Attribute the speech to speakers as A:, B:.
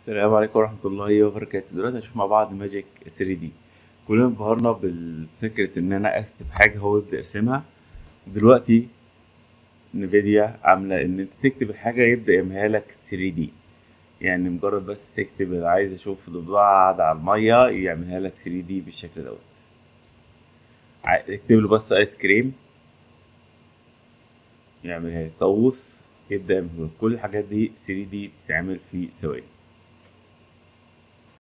A: السلام عليكم ورحمة الله وبركاته دلوقتي هنشوف مع بعض ماجيك 3 دي كلنا انبهرنا بالفكرة ان انا اكتب حاجة هو يبدأ يرسمها دلوقتي نفيديا عاملة ان انت تكتب الحاجة يبدأ يعملها لك 3 دي يعني مجرد بس تكتب أنا عايز اشوف ضفدعة قاعدة على المية يعملها لك 3 دي بالشكل دوت ع- اكتب له بس ايس كريم يعملها لك طاووس يبدأ يعمل كل الحاجات دي 3 دي بتتعمل في ثواني